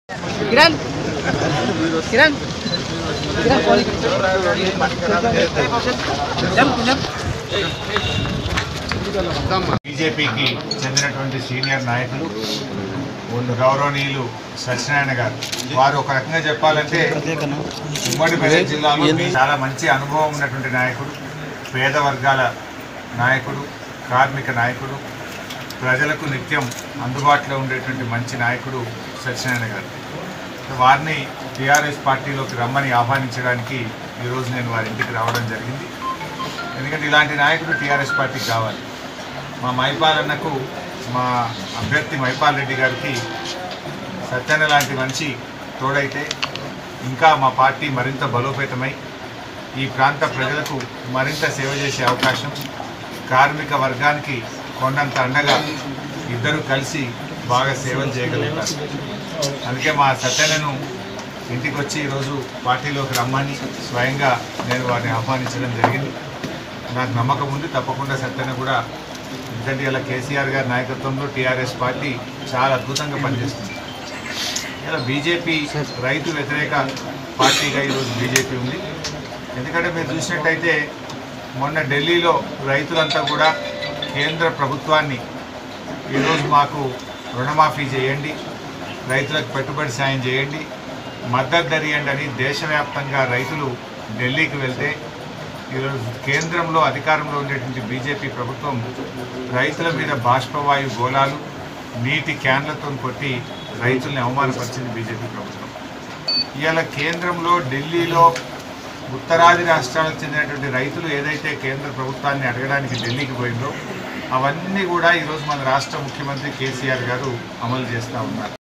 కిరణ్ కిరణ్ కిరణ్ పోనీ. Jump, jump. బీజేపీకి చెందినటువంటి సీనియర్ నాయకులు వాళ్ళు గౌరవనీయులు సత్యనారాయణ గారు వారు ఒక రకంగా చెప్పాలంటే ఉమ్మడి మెదక్ జిల్లాలో మీ చాలా మంచి అనుభవం ఉన్నటువంటి నాయకుడు పేద వర్గాల నాయకుడు కార్మిక నాయకుడు ప్రజలకు నిత్యం అందుబాటులో ఉండేటువంటి మంచి నాయకుడు సత్యనారాయణ గారు వారిని టీఆర్ఎస్ పార్టీలోకి రమ్మని ఆహ్వానించడానికి ఈరోజు నేను వారి ఇంటికి రావడం జరిగింది ఎందుకంటే ఇలాంటి నాయకుడు టీఆర్ఎస్ పార్టీకి కావాలి మా మైపాల్ అన్నకు మా అభ్యర్థి మైపాల్ రెడ్డి గారికి సత్యన్న లాంటి మంచి తోడైతే ఇంకా మా పార్టీ మరింత బలోపేతమై ఈ ప్రాంత ప్రజలకు మరింత సేవ చేసే అవకాశం కార్మిక వర్గానికి కొండంత అండగా ఇద్దరు కలిసి బాగా సేవలు చేయగలుగుతారు అందుకే మా సత్యన్నను ఇంటికి వచ్చి ఈరోజు పార్టీలోకి రమ్మని స్వయంగా నేను వారిని ఆహ్వానించడం జరిగింది నాకు నమ్మకం ఉంది తప్పకుండా సత్యన్న కూడా ఎందుకంటే ఇలా కేసీఆర్ గారి నాయకత్వంలో టీఆర్ఎస్ పార్టీ చాలా అద్భుతంగా పనిచేస్తుంది ఇలా బీజేపీ రైతు వ్యతిరేక పార్టీగా ఈరోజు బీజేపీ ఉంది ఎందుకంటే మీరు చూసినట్టయితే మొన్న ఢిల్లీలో రైతులంతా కూడా కేంద్ర ప్రభుత్వాన్ని ఈరోజు మాకు రుణమాఫీ చేయండి రైతులకు పెట్టుబడి సాయం చేయండి మద్దతు ధర ఇవ్వండి అని దేశవ్యాప్తంగా రైతులు ఢిల్లీకి వెళ్తే ఈరోజు కేంద్రంలో అధికారంలో ఉండేటువంటి బీజేపీ ప్రభుత్వం రైతుల మీద బాష్పవాయు గోళాలు నీటి క్యాన్లతో కొట్టి రైతుల్ని అవమానపరిచింది బీజేపీ ప్రభుత్వం ఇవాళ కేంద్రంలో ఢిల్లీలో ఉత్తరాది రాష్ట్రాలకు చెందినటువంటి రైతులు ఏదైతే కేంద్ర ప్రభుత్వాన్ని అడగడానికి ఢిల్లీకి పోయిందో అవన్నీ కూడా ఈరోజు మన రాష్ట్ర ముఖ్యమంత్రి కేసీఆర్ గారు అమలు చేస్తూ ఉన్నారు